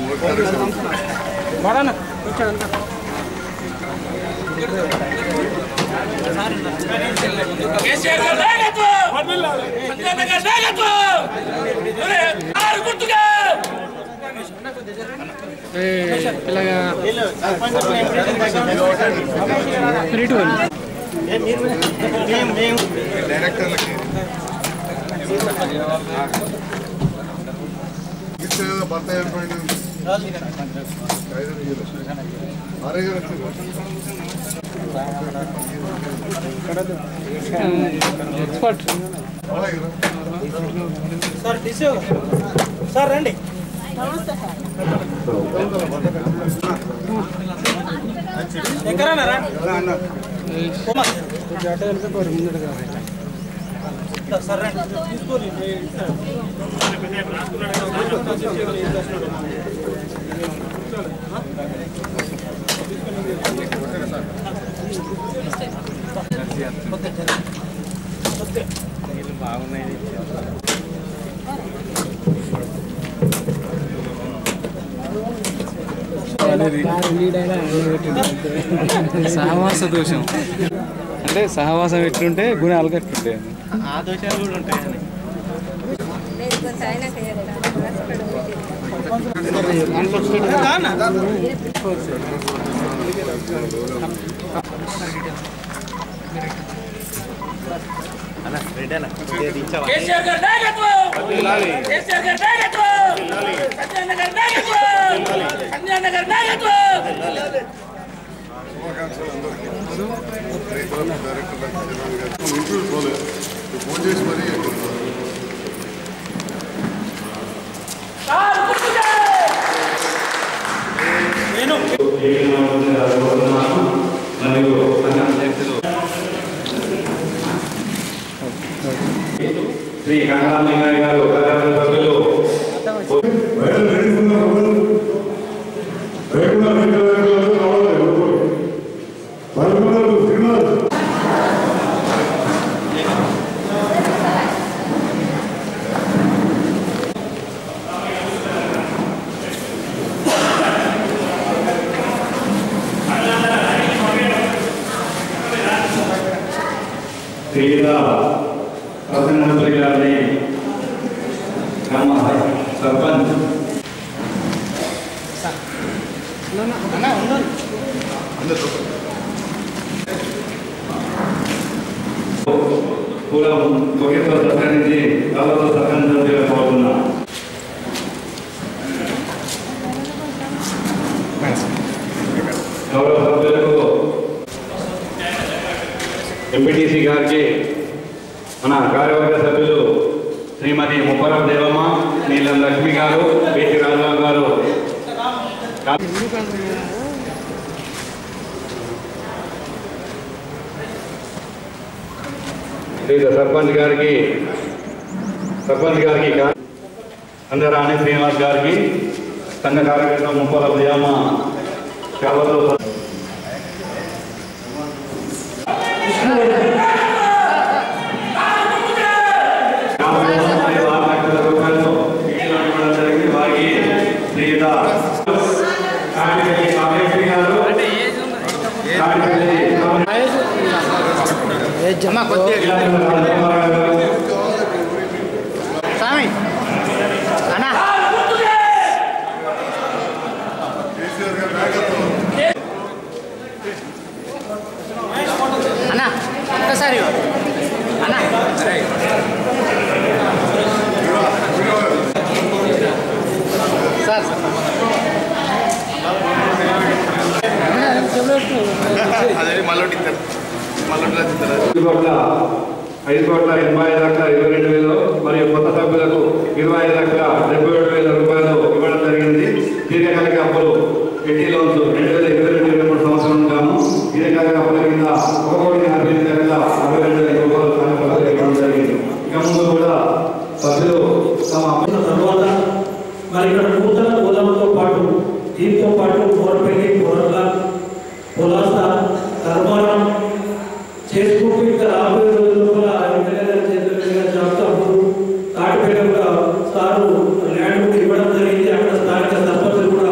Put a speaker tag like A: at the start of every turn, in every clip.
A: కేసీఆర్ గారి నాయకత్వం సంజయ్ గారి నాయకత్వం ఒరే, ఆరు గుర్తుగా
B: డైరెక్టర్లకి ఇచ్చే కదా భర్త ఏర్పడి అరే గారు
C: ఎక్స్పర్ట్
B: అలాగే
C: సార్ టిష్యూ సార్ రండి ఎక్కడన్నా రా సార్ రండి తీసుకోండి
D: సహవాస దోషం అంటే సహవాసం ఎట్లుంటే గుణాలు కట్టుంటాయి
E: లేదు కొంచెం అయినాక చేస్తాను హాస్పిటల్
A: కేసీఆర్ గారి నాయకత్వం కేసీఆర్ గారి నాయకత్వం సంజయ్ గారి నాయకత్వం సంజయ్ గారి నాయకత్వం
B: ఇంటర్వ్యూ పోలేదు ఫోన్ చేసి మరీ
A: ఆరు గుర్తుగా
F: శ్రీ కనకారామయ్య గారు కార్యవర్గ సభ్యులు శ్రీల ప్రసన్నశ్రీ గారిని గ్రామ సర్పంచ్ కూడా ఒకేతో సత్కరించి కళ్ళతో సత్కరించడం చేయకపోతున్నా గౌరవ సభ్యులకు ఎంపీటీసీ గారికి మన కార్యవర్గ సభ్యులు శ్రీమతి ముప్పరం దేవమ్మ నీలం లక్ష్మి గారు పేటి రాజారావు గారు శ్రీల సర్పంచ్ గారికి సర్పంచ్ గారికి కా- అందరాణి శ్రీనివాస్ గారికి సంఘ కార్యకర్త ముప్పల దేవమ్మ కావతో
B: కేసీఆర్ గారి నాయకత్వం
C: అన్న ఒక్కసారి అన్న సార్
B: అదే మళ్ళీ మళ్ళీ
F: ఐదు కోట్ల ఐదు కోట్ల ఎనభై ఐదు లక్షల ఇరవై రెండు వేలు మరియు కొత్త సభ్యులకు ఇరవై ఐదు లక్షల డెబ్బై ఏడు వేల రూపాయలు ఇవ్వడం జరిగింది దీర్ఘకాలిక అప్పులు ఎట్టి లోన్స్ రెండు వేల ఇరవై రెండు ఇరవై మూడు సంవత్సరం గాను దీర్ఘకాలిక అప్పుల కింద ఒక కోటి నలభై ఎనిమిది లక్షల అరవై రెండు వేల రూపాయలు సంఘ ఇవ్వడం జరిగింది ఇక ముందు కూడా సభ్యులు తమ
G: తర్వాత మరి ఇక్కడ నూతన పొలంతో పాటు దీంతో పాటు కోరపల్లి పొరల పొలాస కర్మారం చేసుకుంటూ ఇంకా రాబోయే రోజుల లోపల ఎమ్మెల్యే గారి చేతుల మీదుగా జాబితాపుడు తాటిపేట కూడా సారు ల్యాండ్ కూడా ఇవ్వడం జరిగింది అక్కడ స్థానిక సర్పంచులు కూడా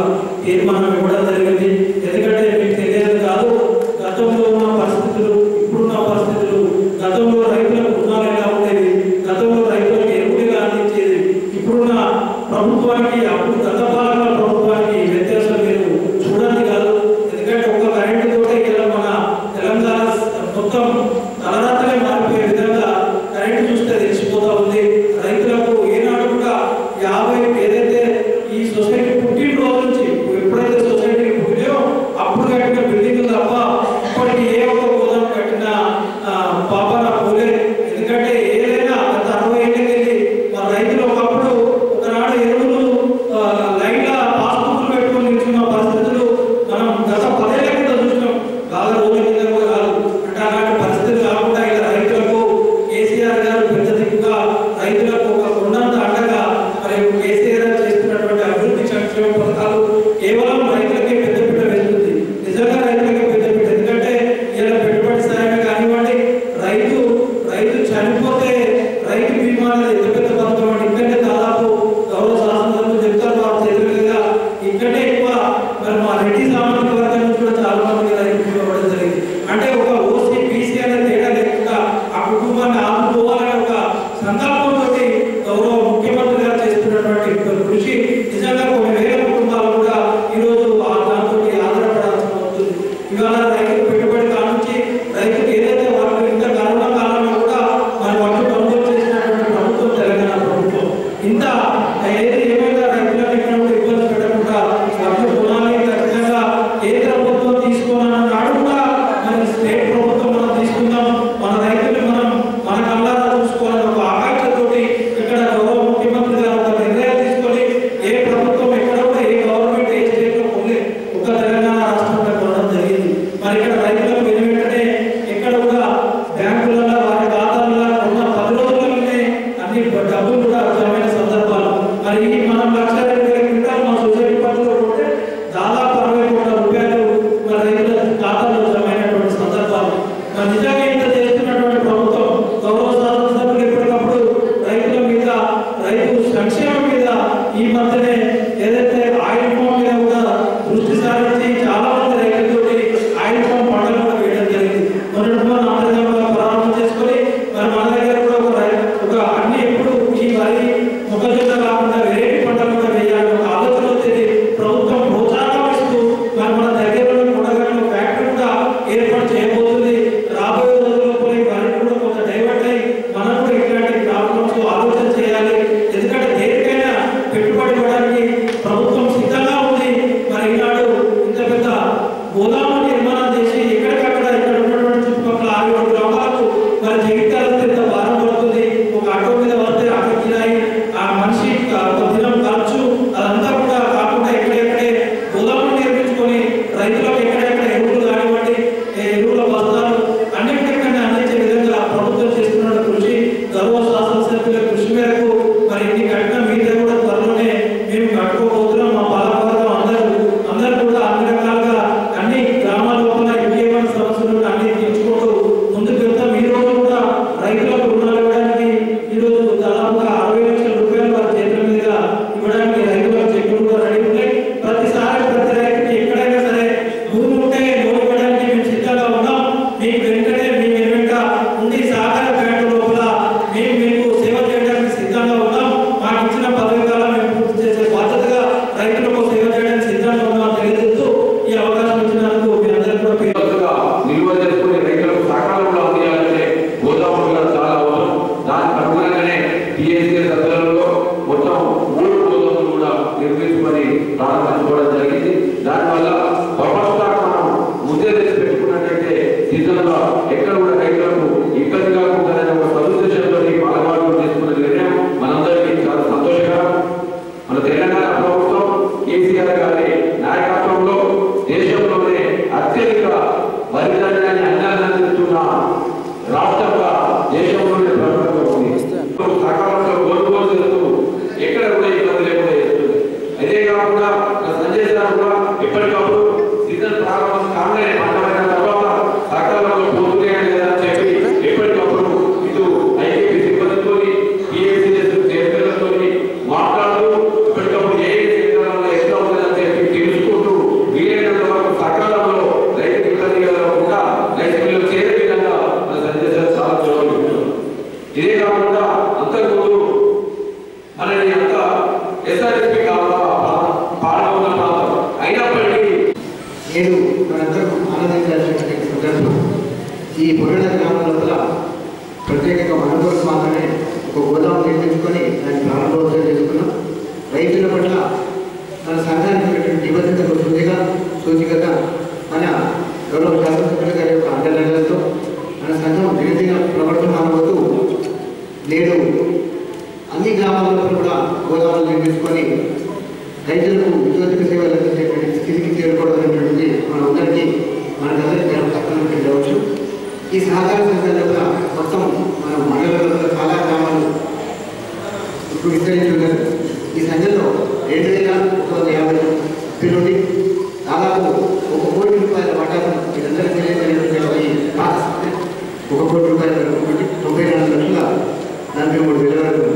G: అనేది ఎంత పెద్ద పథకం అంటే ఇక్కడే దాదాపు గౌరవ శాసనసభ్యులు చెప్తారు వారి చేతుల మీదుగా ఇక్కడే ఎక్కువ మరి మా రెడ్డి సామాజిక వర్గం నుంచి కూడా చాలా మంది రైతులు ఇవ్వడం జరిగింది అంటే ఒక ఓసీ బీసీ అనే తేడా లేకుండా ఆ కుటుంబాన్ని ఆదుకోవాలనే ఒక సంకల్పంతో గౌరవ ముఖ్యమంత్రి గారు చేస్తున్నటువంటి కృషి నిజంగా కొన్ని వేల కుటుంబాలు కూడా ఈరోజు ఆ దాంతో ఆధారపడాల్సి ఉంటుంది ఇవాళ రైతు పెట్టుబడి కానుంచి రైతుకు ఏదైతే వాళ్ళు ఇంత కరోనా కాలంలో కూడా మరి వాళ్ళు కొనుగోలు చేసినటువంటి ప్రభుత్వం తెలంగాణ ప్రభుత్వం ఇంత ఏది ఏమైనా రైతులకు ఇక్కడ కూడా ఇబ్బంది పెట్టకుండా వాళ్ళు రుణాన్ని ఖచ్చితంగా కేంద్ర ప్రభుత్వం తీసుకోవాలన్న నాడు కూడా మరి స్టేట్ ప్రభుత్వం మనం తీసుకుందాం మన రైతులు మనం మన కళ్ళారా చూసుకోవాలని ఒక ఆకాంక్షతోటి ఇక్కడ గౌరవ ముఖ్యమంత్రి గారు ఒక నిర్ణయం తీసుకొని ఏ ప్రభుత్వం ఎక్కడ కూడా ఏ గవర్నమెంట్ ఏ స్టేట్ లో కొనలే ఒక తెలంగాణ రాష్ట్రంలో కొనడం జరిగింది మరి ఇక్కడ రైతులకు వెను వెంటనే ఎక్కడ కూడా బ్యాంకులలో వారి ఖాతాలలో ఉన్న పది రోజులలోనే అన్ని డబ్బులు కూడా జమైన సందర్భాలు మరి ఈ మనం లక్ష రెండు వేల క్వింటాలు మన సొసైటీ పద్ధతిలో కొడితే దాదాపు అరవై కోట్ల రూపాయలు మరి రైతుల ఖాతాలో జమైనటువంటి సందర్భాలు మరి నిజంగా ఇంత చేస్తున్నటువంటి ప్రభుత్వం గౌరవ శాసనసభ్యులు ఎప్పటికప్పుడు రైతుల మీద రైతు సంక్షేమం మీద ఈ మధ్యనే ఏదైతే ఆయిల్ ఫామ్ మీద కూడా దృష్టి సారించి చాలా మంది రైతులతోటి ఆయిల్ ఫామ్ పంటలు కూడా వేయడం జరిగింది మొన్నటి మొన్న ఆంధ్రప్రదేశ్లో ప్రారంభం చేసుకొని మరి మన దగ్గర కూడా ఒక రై- ఒక అన్ని ఎప్పుడు ఈ వరి మొక్కజొన్న కాకుండా వేరే పంటలు కూడా వేయాలి ఒక ఆలోచన వచ్చేది ప్రభుత్వం ప్రోత్సాహం ఇస్తూ మరి మన దగ్గరలో కొడగట్లో ఫ్యాక్టరీ కూడా ఏర్పాటు చేయబోతుంది రాబోయే రోజుల్లో పోయి వరి కూడా కొంత డైవర్ట్ అయ్యి మనం కూడా ఇట్లాంటి ప్రాబ్లమ్స్ ఆలోచన చేయాలి ఎందుకంటే దేనికైనా పెట్టుబడి ఇవ్వడానికి ప్రభుత్వం సిద్ధంగా ఉంది మరి ఈనాడు ఇంత పెద్ద గోదాము నిర్మాణం చేసి ఎక్కడికక్కడ ఇక్కడ ఉన్నటువంటి చుట్టుపక్కల ఆరు ఏడు గ్రామాలకు మరి జగిత్యాల పెద్ద భారం పడుతుంది ఒక ఆటో మీద వస్తే ఆటో కిరాయి ఆ మనిషి ఆ ఒక దినం ఖర్చు అదంతా కూడా కాకుండా ఎక్కడెక్కడే గోదాములు నిర్మించుకొని రైతులకు ఎక్కడెక్కడ ఎరువులు కానివ్వండి ఏ ఎరువుల బస్తాలు అన్నింటికన్నా అందించే విధంగా ప్రభుత్వం చేస్తున్న కృషి గౌరవ శాసనసభ్యుల కృషి మేరకు మరి ఇన్ని కట్టిన మీద కూడా త్వరలోనే మేము కట్టుకోబోతున్నాం మా పాలకవర్గం అందరూ అందరూ కూడా అన్ని రకాలుగా అన్ని గ్రామాల లోపల ఇంకేమైనా సమస్యలు ఉంటే అన్ని తీర్చుకుంటూ ముందుకు వెళ్తాం ఈ రోజు కూడా రైతులకు రుణాలు ఇవ్వడానికి ఈ రోజు దాదాపుగా అరవై లక్షల రూపాయలు వారి చేతుల మీదుగా ఇవ్వడానికి రైతులకు చెక్కులు కూడా రెడీ ఉన్నాయి ప్రతిసారి ప్రతి రైతుకి ఎక్కడైనా సరే భూమి ఉంటే లోన్ ఇవ్వడానికి మేము సిద్ధంగా ఉన్నాం మీకు వెంటనే మీ వెంట ఉండి సహకార బ్యాంకు లోపల మేము మీకు సేవ చేయడానికి సిద్ధంగా ఉన్నాం మాకు ఇచ్చిన పదవి కాలం మేము పూర్తి చేసే బాధ్యతగా రైతులకు సేవ చేయడానికి సిద్ధంగా ఉన్నాం తెలియజేస్తూ ఈ అవకాశం ఇచ్చినందుకు మీ అందరికీ కూడా పేరు
F: కొత్తగా నిల్వ చేసుకుని రైతులకు సకాలంలో అందించాలంటే గోదాములు కూడా చాలా అవసరం దానికి అనుగుణంగానే టీఎస్సీ సభ్యులలో మొత్తం మూడు గోదాములు కూడా నిర్మించుకొని ప్రారంభించుకోవడం జరిగింది దానివల్ల బఫర్ స్టాక్ మనం ముందే తెచ్చి పెట్టుకున్నట్టయితే సీజన్లో ఎక్కడ కూడా రైతులకు ఇబ్బంది కాకుండా ఒక సదుద్దేశంతో పాలవాళ్ళు తీసుకున్న నిర్ణయం మనందరికీ చాలా సంతోషకరం మన తెలంగాణ ప్రభుత్వం కేసీఆర్ గారి నాయకత్వంలో దేశంలోనే అత్యధిక వరి ధాన్యాన్ని అన్నాన్ని అందిస్తున్న రాష్ట్రంగా దేశంలోనే ప్రముఖంగా ఉంది సకాలంలో కొనుగోలు చేస్తూ ఎక్కడ కూడా ఇబ్బంది లేకుండా చేస్తుంది అదే కాకుండా మన సంజయ్ సార్ కూడా ఎప్పటికప్పుడు సీజన్ ప్రారంభం కాగానే పంటమైన తర్వాత సకాలంలో పూర్తి చేయాలి కదా అని చెప్పి ఎప్పటికప్పుడు ఇటు ఐకేపీ సిబ్బందితో టీఎస్సీఎస్ చేతులతో మాట్లాడుతూ ఇప్పటికప్పుడు ఏ ఏ క్షేత్రాలలో ఎట్లా ఉంటుందని చెప్పి తెలుసుకుంటూ వీలైనంత వరకు సకాలంలో రైతు ఇబ్బంది కలగకుండా రైతు మిల్లు చేరే విధంగా మన సంజయ్ సార్ చాలా చొరవ ఇదే కాకుండా అంతకుముందు మనని అంత ఎస్ఆర్ఎస్పి కావాలా పాడవుల ప్రాంతం అయినప్పటికీ
H: నేడు మనందరం ఆనందించాల్సినటువంటి సందర్భం ఈ పురాణ గ్రామం లోపల ప్రత్యేకంగా మన కోసం మాత్రమే ఒక గోదాము నిర్మించుకొని దాన్ని ప్రారంభోత్సవం చేసుకున్నాం రైతుల పట్ల మన సంఘానికి ఉన్నటువంటి నిబద్ధతకు సూచిగా సూచికగా మన గౌరవ శాసనసభ్యుల గారి యొక్క అండదండలతో మన సంఘం దినదిన ప్రవర్తమానవుతూ నేడు అన్ని గ్రామాలలో కూడా గోదాములు నిర్మించుకొని రైతులకు విద్యుత్ సేవలు అందించేటువంటి స్థితికి చేరుకోవడం అనేటువంటిది మనందరికీ మనకందరికీ చాలా తక్కువ ఉండవచ్చు ఈ సహకార సంఘాల యొక్క మొత్తం మన మండలంలో చాలా గ్రామాలు ఇప్పుడు విస్తరించి ఉన్నారు ఈ సంఘంలో రెండు వేల ఒక వందల యాభై నుండి దాదాపు ఒక కోటి రూపాయల వాటాను మీరందరూ తెలియజేయడం ఒక కోటి రూపాయల వరకు తొంభై నాలుగు లక్షల నలభై మూడు వేల వరకు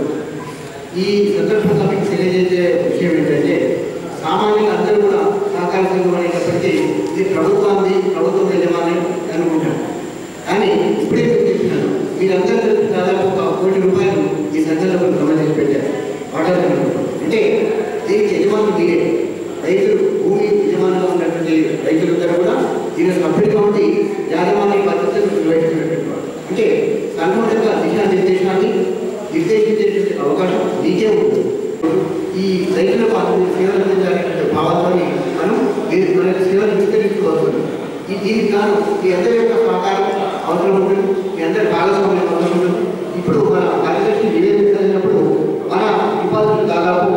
H: ఈ సందర్భంగా మీకు తెలియజేసే విషయం ఏంటంటే సామాన్యులు అందరూ కూడా సహకార సంఘం అనేటప్పటికీ ఇది ప్రభుత్వాన్ని ప్రభుత్వం యజమాని అనుకుంటారు కానీ ఇప్పుడే మీకు చెప్పినాను మీరందరూ కలిపి దాదాపు ఒక కోటి రూపాయలు ఈ సందర్భంలో జమ చేసి పెట్టారు ఆర్డర్ అంటే దీనికి యజమానులు మీరే రైతులు భూమి యజమానులు ఉన్నటువంటి రైతులందరూ కూడా దీని సభ్యులుగా ఉండి యాజమాన్య పద్ధతులను నిర్వహిస్తున్నటువంటి వారు. అంటే సంఘం యొక్క దిశానిర్దేశాన్ని నిర్దేశించేటువంటి అవకాశం మీకే ఉంటుంది ఈ రైతులకు అతను సేవలు అందించాలనే భావంతో మనం మీరు మన సేవలు విస్తరించుకోవచ్చు ఈ దీనికి గాను మీ అందరి యొక్క సహకారం అవసరం ఉంటుంది మీ అందరి భాగస్వామ్యం అవసరం ఉంటుంది ఇప్పుడు మన కార్యదర్శి నివేదించినప్పుడు మన డిపాజిట్లు దాదాపు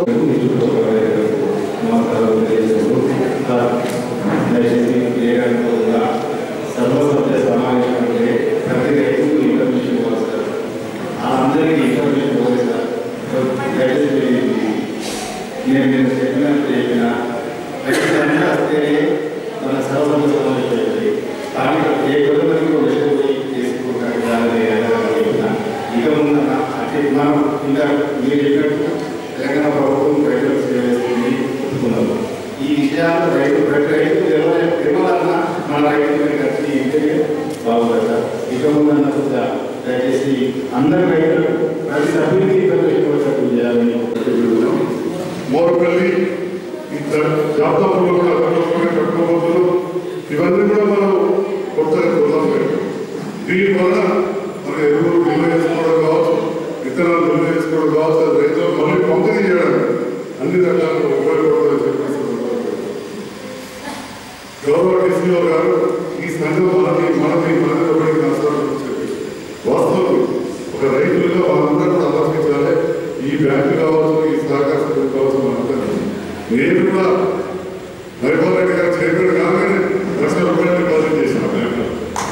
F: సర్వసభ్య సమావేశం అంటే ప్రతి రైతుకు ఇన్ఫర్మేషన్ ఇవ్వాలి సార్ అందరికీ ఇన్ఫర్మేషన్ ఇవ్వాలి సార్ దయచేసి నేను నేను చెప్పినట్టు చెప్పిన రైతులంతా వస్తేనే మన సర్వసభ్య సమావేశం అవుతుంది కానీ ఏ కుటుంబానికి ఒక విషయం పోయి చేసుకుంటారు దాన్ని చెప్పిన ఇక ఉన్న అంటే మనం ఇంకా మీరు చెప్పినట్టు తెలంగాణ ప్రభుత్వం రైతులకు సేవ చేస్తుంది ఒప్పుకున్నాము ఈ విషయాలు రైతు ప్రతి రైతు తెలవ- తెలవాలన్నా మన రైతు మీద కలిసి ఇంటే బాగుంటుంది సార్ ఇక ముందన్న కూడా దయచేసి అందరి రైతులకు ప్రతి సభ్యునికి ఇన్ఫర్మేషన్ వచ్చేటట్టు చేయాలని
B: మోరపల్లి జాబితాలో కూడా అదనంగా కట్టుకోబోతున్నాం ఇవన్నీ కూడా మనం కొత్తగా చూద్దాం దీనివల్ల మన ఎరువులు నిల్వ చేసుకోవడం కావచ్చు విత్తనాలు నిల్వ చేసుకోవడం కావచ్చు అది రైతులకు మళ్ళీ పంపిణీ చేయడానికి అన్ని రకాలుగా ఉపయోగపడుతుందని చెప్పేసి గౌరవ డిసిఓ గారు ఈ సంఘం మనది మనది మనది ఒకటి నష్టాలు చెప్పి వాస్తవం ఒక రైతులుగా వాళ్ళందరూ కూడా ఆలోచించాలి ఈ బ్యాంకు కావచ్చు ఈ సహకార సంఘం కావచ్చు మనందరం నేను కూడా నరిపాల్ రెడ్డి గారు చైర్మన్ కాగానే లక్ష రూపాయలు డిపాజిట్ చేసిన బ్యాంకులో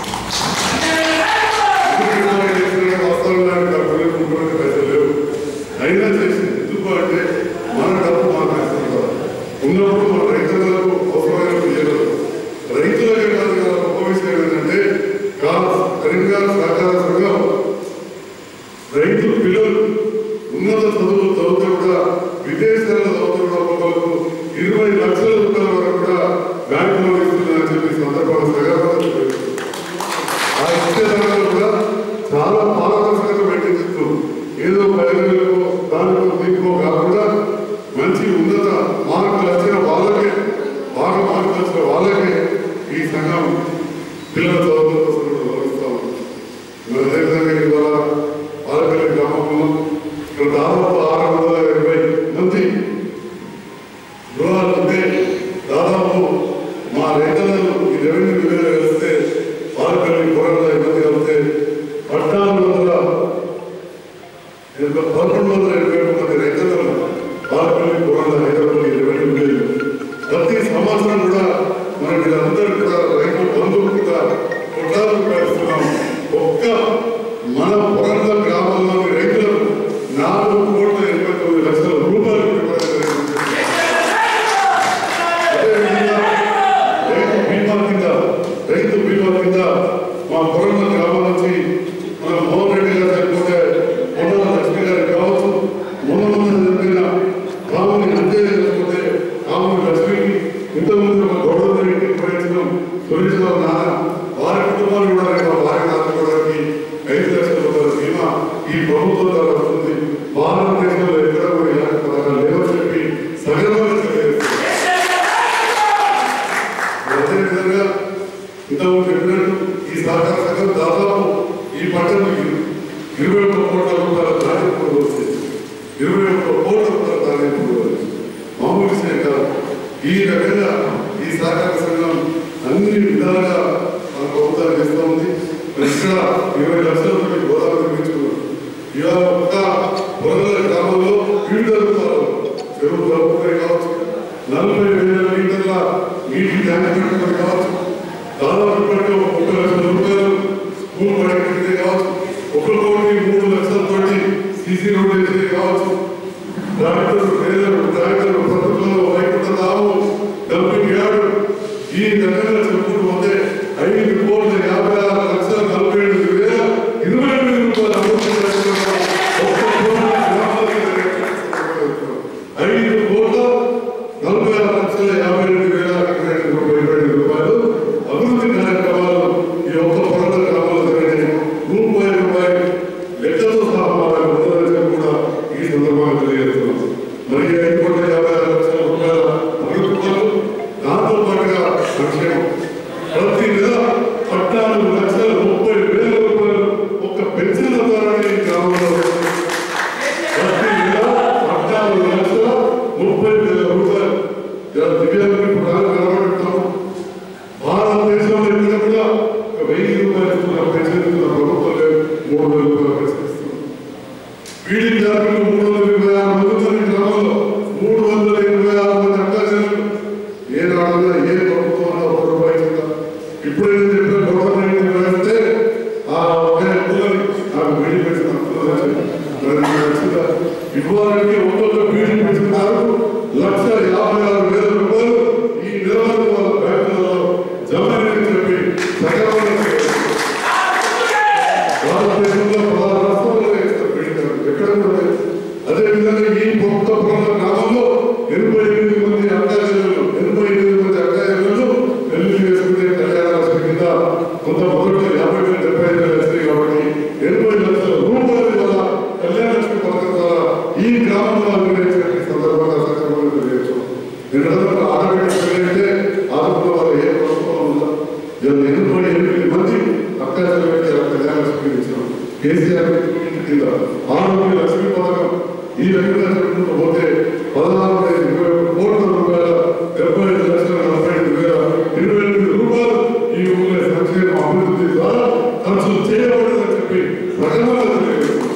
B: వాస్తవంగా డబ్బులు ముగ్గురు పైసలు లేవు అయినా చేసి ఎందుకు అంటే మన డబ్బు మాకు ఇస్తున్నారు ఉన్నప్పుడు మన రైతులకు అవసరమైన చేయలేదు రైతులకే కాదు కదా గొప్ప విషయం ఏంటంటే కా- కరీంనగర్ సహకార సంఘం రైతు పిల్లలు ఉన్నత చదువులు చదివితే కూడా విదేశాల్లో చదువుతే కూడా ఒక్కొక్కరికి ఇరవై లక్షల రూపాయల వరకు కూడా బ్యాంకులో ఇస్తుందని చెప్పి సందర్భంగా సగర్వంగా చెప్పారు ఆ ఇచ్చే ధరలు కూడా చాలా పారదర్శకత పెట్టిస్తూ ఏదో పదివేలకు దానికో దీనికో కాకుండా మంచి ఉన్నత మార్కులు వచ్చిన వాళ్ళకే బాగా మార్కులు వచ్చిన వాళ్ళకే ఈ సంఘం పిల్లల చదువుల కోసం కూడా గౌరవిస్తాం మరి అదేవిధంగా ఇవాళ పాలపల్లి గ్రామంలో ఇక్కడ దాదాపు ఆరు వందల ఇరవై మంది గృహాలు ఉంటే దాదాపు మా రైతులను ఈ రెవెన్యూ విలువ కలిస్తే పాలపల్లి కూరల ఇబ్బంది కలిస్తే పద్నాలుగు వందల ఇరవై- పదకొండు వందల ఇరవై ఒక్క మంది రైతులను పాలపల్లి కూరల హైదరాబాద్ రెవెన్యూ విలేజ్ ప్రతి సంవత్సరం కూడా మన వీళ్ళందరూ కూడా రైతులు బంధువులు కూడా కొట్లాలు పెడుతున్నాం ఒక్క మన పొరంల గ్రామంలోని రైతులకు నాలుగు కోట్ల ఎనభై తొమ్మిది లక్షల రూపాయలు ఇవ్వడం జరిగింది. అదేవిధంగా రైతు బీమా కింద రైతు బీమా కింద మా పొరంల గ్రామం నుంచి మన మోహన్ రెడ్డి గారు చనిపోతే పొన్నల లక్ష్మి గారు కావచ్చు మొన్న మొన్న జరిగిన రాముని అంతే చనిపోతే రాముని లక్ష్మికి ఇంతకుముందు మన గౌరవ ఇంటికి ప్రయత్నం సురేష్ గారు నాన్న వారి కుటుంబాలు కూడా రేపు వారిని ఆదుకోవడానికి ఐదు లక్షల రూపాయల బీమా ఈ ప్రభుత్వం ద్వారా వస్తుంది భారతదేశంలో ఎక్కడ కూడా ఇలాంటి పథకాలు లేవని చెప్పి సగర్వంగా తెలియజేస్తుంది అదేవిధంగా ఇంతకు చెప్పినట్టు ఈ సహకార సంఘం దాదాపు ఈ పంటకు ఇరవై ఒక్క కోట్ల రూపాయల ధాన్యం వచ్చింది ఇరవై ఒక్క కోట్ల రూపాయల ధాన్యం వచ్చింది మామూలు విషయం కాదు ఈ రకంగా ఈ సహకార సంఘం అన్ని విధాలుగా మన ప్రభుత్వాలు చేస్తూ ఉంది మరి ఇక్కడ ఇరవై లక్షల రూపాయలు గోదావరి నిర్మించుకున్నాం ఇవాళ ఒక్క పొరల గ్రామంలో వివిధ రూపాలు చెరువు ప్రభుత్వం కావచ్చు నలభై వేల లీటర్ల నీటి ట్యాంక్ పెట్టుకుని కావచ్చు దాదాపు ఇప్పటికే ఒక ముప్పై లక్షల రూపాయలు స్కూల్ పడితే కావచ్చు ఒక కోటి మూడు లక్షలతోటి సీసీ రోడ్ వేసేది కావచ్చు ట్రాక్టర్ ట్రైలర్ ట్రాక్టర్ ప్రభుత్వంలో వైకుంఠ దాము డంపింగ్ యార్డ్ ఈ రకంగా చెప్పుకుంటూ పోతే ఐదు కోట్ల యాభై ఆరు లక్షల నలభై ఎనిమిది వేల ఇరవై ఎనిమిది రూపాయలు అభివృద్ధి చేస్తున్నారు. ఒక్క కోటి గ్రామాలకు సందర్భంగా తెలియజేస్తున్నాం మరి ఐదు కోట్ల యాభై ఆరు లక్షల రూపాయల ప్రభుత్వాలు దాంతో పాటుగా సంక్షేమం ప్రతి నెల పద్నాలుగు లక్షల ముప్పై వేల రూపాయలు ఒక పెన్షన్ ద్వారానే ఈ గ్రామంలో ప్రతి నెల పద్నాలుగు లక్షల ముప్పై వేల రూపాయలు ఇలా దివ్యాంగులు ఇప్పుడు నాలుగు కనబడుతున్నాము భారతదేశంలో ఎక్కడ కూడా ఒక వెయ్యి రూపాయలు ఇస్తున్న పెన్షన్ ఇస్తున్న ప్రభుత్వం లేదు మూడు వేల రూపాయల పెన్షన్ ఇస్తుంది పీడి జాతీయులు మూడు వందల ఇరవై ఆరు మంది ఉన్నారు ఈ గ్రామంలో మూడు వందల ఇరవై ఆరు మంది అక్కాజనులు ఏ నాడుగా ఏ ప్రభుత్వం ఒక రూపాయి ఇస్తుందా ఇప్పుడు ఏం చెప్పిన గవర్నమెంట్ వేస్తే ఆ ఒక పిల్లలు నాకు బీడీ పెంచిన ఇవ్వాలంటే ఒక్కొక్క బీడీ పెంచుతున్నారు లక్ష యాభై ఆరు వేల రూపాయలు ఈ నిర్వహణ వాళ్ళ బ్యాంకులలో జమ అని చెప్పి సకాలంలో భారతదేశంలో పదహారు రాష్ట్రాల్లో వేస్తారు పెడతారు ఎక్కడ కూడా లేదు. అదేవిధంగా ఈ భక్తపురం గ్రామంలో ఎనభై ఎనిమిది మంది అక్కాజనులు ఎనభై ఎనిమిది మంది అక్కాజనులు పెళ్లి చేసుకునే కళ్యాణ లక్ష్మి కింద కొంత మొదటి యాభై వేల డెబ్బై ఐదు వేలు వస్తాయి కాబట్టి ఎనభై లక్షల రూపాయల ద్వారా కళ్యాణ లక్ష్మి పథకం ద్వారా ఈ గ్రామంలో అభివృద్ధి ఈ సందర్భంగా సక్రమంగా తెలియచ్చు ఎందుకంటే ఆడబిడ్డ పెళ్ళైతే ఆదుకున్న వాళ్ళు ఏ ప్రభుత్వం ఉందా ఇలా ఎనభై ఎనిమిది మంది అక్కాజనులకి ఇలా కళ్యాణ లక్ష్మి ఇచ్చాం కేసీఆర్ ఇంటి కింద ఆరోగ్య లక్ష్మి పథకం ఈ రకంగా చెప్పుకుంటూ పోతే పదహారు వందల ఇరవై ఒక్క కోట్ల రూపాయల డెబ్బై ఐదు లక్షల నలభై ఐదు వేల ఇరవై ఎనిమిది రూపాయలు ఈ ఊళ్ళో సంక్షేమ అభివృద్ధి ద్వారా ఖర్చు చేయబడిందని చెప్పి ప్రకటనలో తెలియజేస్తున్నారు.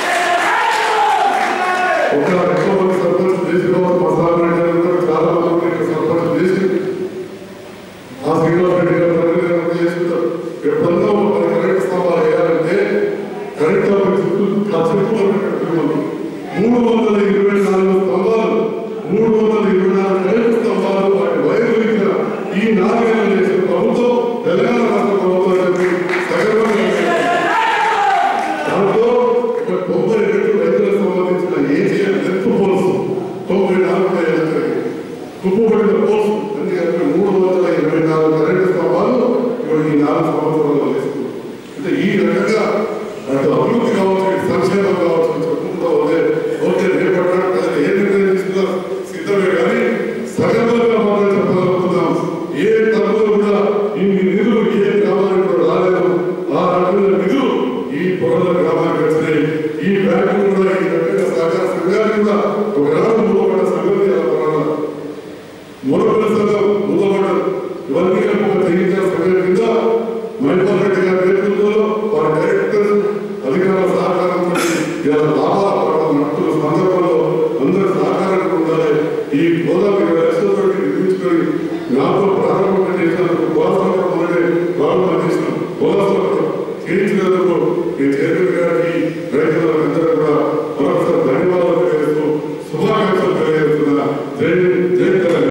B: ఒక ఎక్కువ మంది సర్పంచ్ చేసి కావచ్చు మా సార్ రెడ్డి గారు ఉన్నారు. చాలా మంది ఇక్కడ సర్పంచ్ చేసి ఆ శ్రీనివాస్ రెడ్డి గారు ప్రతినిధి గారు చేసుకుంటారు ఎప్పుడన్నా ఒక పది కరెంట్ స్తంభాలు వేయాలంటే కరెంట్ ఆఫీస్ చుట్టూ ఆ చెప్పులు పెట్టుకున్నాం. మూడు వందల ఇరవై నాలుగు స్తంభాలు మూడు వందల ఇరవై నాలుగు కరెంట్ స్తంభాలు వాటి వైర్లు ఇచ్చిన ఈ నాలుగేళ్ళు చేసిన ప్రభుత్వం తెలంగాణ రాష్ట్ర ప్రభుత్వం అని చెప్పి సగర్వంగా దాంతో ఒక తొంభై రెండు రైతులకు సంబంధించిన ఏజీఎం ఎత్తు పోల్స్ తొంభై నాలుగు వేల కుప్పబడిన పోల్స్ అన్ని కలిపి మూడు వందల ఇరవై నాలుగు కరెంటు స్తంభాలు ఇవాళ ఈ నాలుగు సంవత్సరాల్లో వేస్తున్నారు అంటే ఈ రకంగా అటు అభివృద్ధి కావచ్చు ఇటు సంక్షేమం కావచ్చు అని చెప్పుకుంటూ పోతే ఓకే రేపటి నాడు ప్రజలు ఏ నిర్ణయం తీసుకున్నా సిద్ధమే కానీ సగర్వంగా మాత్రం చెప్పగలుగుతున్నాం ఏ తరగతి కూడా ఇన్ని నిధులు ఏ గ్రామానికి కూడా రాలేదు ఆ రకమైన నిధులు ఈ పొరల గ్రామానికి వచ్చినాయి ఈ బ్యాంకు కూడా ఈ రకంగా సహకార సంఘానికి కూడా ఒక గ్రామం మూలపడ్డ సంగతి అలా పొరల మూలపల్లి సంఘం మూలపడ్డది ఇవన్నీ కలిపి ఒక తెగించిన సంఘం కింద మణిపాల్ రెడ్డి గారి నేతృత్వంలో వారి డైరెక్టర్ అధికారుల సహకారంతో ఇలా లాభాల పడడం నడుపుతున్న సందర్భంలో అందరి సహకారం ఉండాలి ఈ గోదావరి